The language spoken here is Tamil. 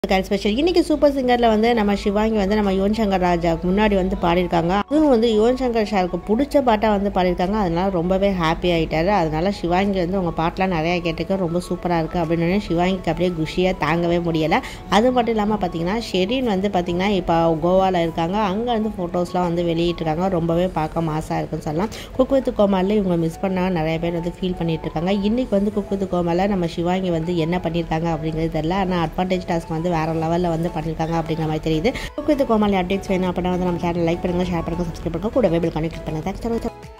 ஸ்பெஷல் இன்னைக்கு சூப்பர் சிங்கரில் வந்து நம்ம சிவாங்கி வந்து நம்ம யுவன் சங்கர் ராஜாவுக்கு முன்னாடி வந்து பாடியிருக்காங்க அதுவும் வந்து யுவன் சங்கர் சாருக்கு பிடிச்ச பாட்டாக வந்து பாடியிருக்காங்க அதனால ரொம்பவே ஹாப்பி ஆகிட்டாரு அதனால சிவாங்கி வந்து உங்கள் பாட்டெலாம் நிறையா கேட்டிருக்க ரொம்ப சூப்பராக இருக்குது அப்படின்னு சிவாங்கிக்கு அப்படியே குஷியாக தாங்கவே முடியலை அது மட்டும் இல்லாமல் பார்த்தீங்கன்னா ஷெரீன் வந்து பார்த்தீங்கன்னா இப்போ கோவாவில் இருக்காங்க அங்கே வந்து ஃபோட்டோஸ்லாம் வந்து வெளியிட்டிருக்காங்க ரொம்பவே பார்க்க மாசாக இருக்குன்னு சொல்லலாம் குக் வித் கோமாலில் இவங்க மிஸ் பண்ணால் நிறைய பேர் வந்து ஃபீல் பண்ணிட்டு இருக்காங்க இன்றைக்கி வந்து குக் வித் கோமாலில் நம்ம சிவாங்கி வந்து என்ன பண்ணியிருக்காங்க அப்படிங்கிறது தெரியல ஆனால் அட்வான்டேஜ் டாஸ்க் வந்து வேறு லெவலில் வந்து பண்ணியிருக்காங்க அப்படிங்கிற மாதிரி தெரியுது குக் வித் கோமாலி அப்டேட்ஸ் வேணும் அப்படின்னா வந்து நம்ம சேனல் லைக் பண்ணுங்கள் ஷேர் பண்ணுங்கள் சப்ஸ்கிரைப் பண்ணுங்கள் கூடவே பில் கனெக்ட் பண்ணுங்கள் தேங்க்ஸ்